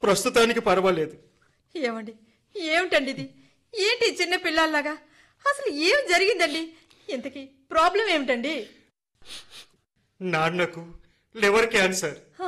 ప్రస్తుతానికి పర్వాలేదు ఏమండి ఏమిటండి ఇది ఏంటి ఈ చిన్న పిల్లల్లాగా అసలు ఏం జరిగిందండి ఇంతకీ ప్రాబ్లం ఏమిటండి నాన్నకు లివర్ క్యాన్సర్ ఆ,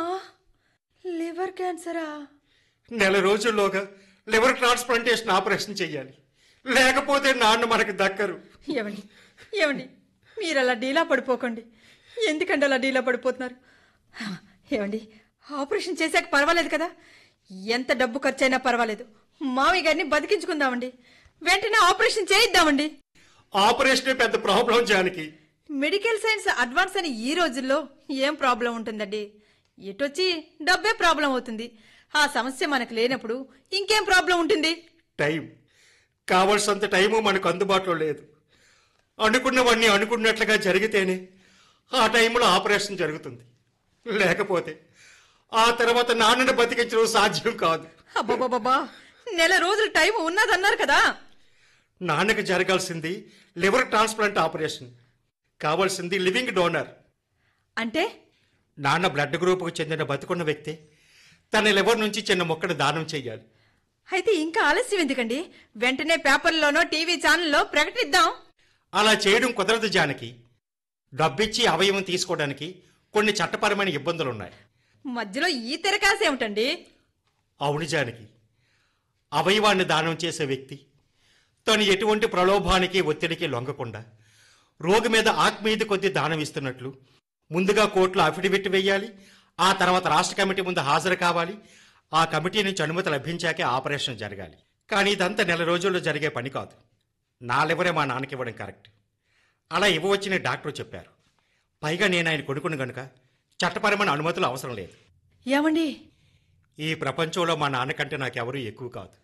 లివర్ క్యాన్సరా నెల రోజుల్లోగా లివర్ ట్రాన్స్ప్లాంటేషన్ ఆపరేషన్ చెయ్యాలి లేకపోతే నాన్న మనకు దక్కరు ఏమండి ఏమండి మీరు అలా డీలా పడిపోకండి ఎందుకండి అలా డీలా పడిపోతున్నారు ఏమండి ఆపరేషన్ చేశాక పర్వాలేదు కదా ఎంత డబ్బు ఖర్చైనా పర్వాలేదు మామయ్య గారిని బతికించుకుందామండి వెంటనే ఆపరేషన్ చేయిద్దామండి ఆపరేషన్ పెద్ద ప్రాబ్లం జానికి మెడికల్ సైన్స్ అడ్వాన్స్ అని ఈ రోజుల్లో ఏం ప్రాబ్లం ఉంటుందండి ఎటొచ్చి డబ్బే ప్రాబ్లం అవుతుంది ఆ సమస్య మనకు లేనప్పుడు ఇంకేం ప్రాబ్లం ఉంటుంది టైం కావలసినంత టైము మనకు అందుబాటులో లేదు అనుకున్నవన్నీ అనుకున్నట్లుగా జరిగితేనే ఆ టైంలో ఆపరేషన్ జరుగుతుంది లేకపోతే ఆ తర్వాత నాన్నని బతికించడం సాధ్యం కాదు అబ్బాబాబా నెల రోజులు టైం ఉన్నదన్నారు కదా నాన్నకి జరగాల్సింది లివర్ ట్రాన్స్ప్లాంట్ ఆపరేషన్ కావాల్సింది లివింగ్ డోనర్ అంటే నాన్న బ్లడ్ గ్రూపుకు చెందిన బతుకున్న వ్యక్తి తన లివర్ నుంచి చిన్న మొక్కను దానం చెయ్యాలి అయితే ఇంకా ఆలస్యం ఎందుకండి వెంటనే పేపర్లోనో టీవీ ఛానల్లో ప్రకటిద్దాం అలా చేయడం కుదరదు జానకి డబ్బిచ్చి అవయవం తీసుకోవడానికి కొన్ని చట్టపరమైన ఇబ్బందులున్నాయి మధ్యలో ఈ తెరకాస ఏమిటండి అవును జానకి అవయవాన్ని దానం చేసే వ్యక్తి తను ఎటువంటి ప్రలోభానికి ఒత్తిడికి లొంగకుండా రోగి మీద ఆత్మీయత కొద్దీ దానం ఇస్తున్నట్లు ముందుగా కోర్టులో అఫిడవిట్ వేయాలి ఆ తర్వాత రాష్ట్ర కమిటీ ముందు హాజరు కావాలి ఆ కమిటీ నుంచి అనుమతి లభించాకే ఆపరేషన్ జరగాలి కానీ ఇదంతా నెల రోజుల్లో జరిగే పని కాదు నా లివరే మా నాన్నకి ఇవ్వడం కరెక్ట్ అలా ఇవ్వవచ్చని డాక్టర్ చెప్పారు పైగా నేను ఆయన కొడుకును గనుక చట్టపరమైన అనుమతులు అవసరం లేదు ఏమండి ఈ ప్రపంచంలో మా నాన్నకంటే నాకెవరూ ఎక్కువ కాదు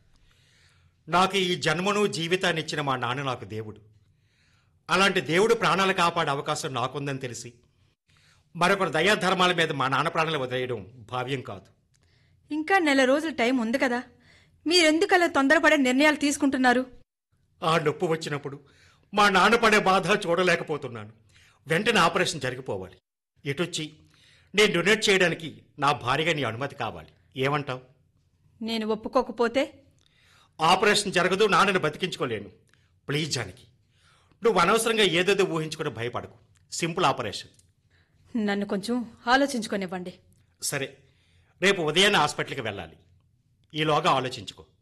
నాకు ఈ జన్మను జీవితాన్ని ఇచ్చిన మా నాన్న నాకు దేవుడు అలాంటి దేవుడు ప్రాణాలు కాపాడే అవకాశం నాకుందని తెలిసి మరొకరు దయాధర్మాల మీద మా నాన్న ప్రాణాలు వదిలేయడం భావ్యం కాదు ఇంకా నెల రోజులు టైం ఉంది కదా మీరెందుకు అలా తొందరపడే నిర్ణయాలు తీసుకుంటున్నారు ఆ నొప్పి వచ్చినప్పుడు మా నాన్న పడే బాధ చూడలేకపోతున్నాను వెంటనే ఆపరేషన్ జరిగిపోవాలి ఎటొచ్చి నేను డొనేట్ చేయడానికి నా భార్యగా నీ అనుమతి కావాలి ఏమంటావు నేను ఒప్పుకోకపోతే ఆపరేషన్ జరగదు నాన్నని బతికించుకోలేను ప్లీజ్ జానకి నువ్వు అనవసరంగా ఏదేదో ఊహించుకుని భయపడకు సింపుల్ ఆపరేషన్ నన్ను కొంచెం ఆలోచించుకొనివ్వండి సరే రేపు ఉదయాన్నే హాస్పిటల్కి వెళ్ళాలి ఈలోగా ఆలోచించుకో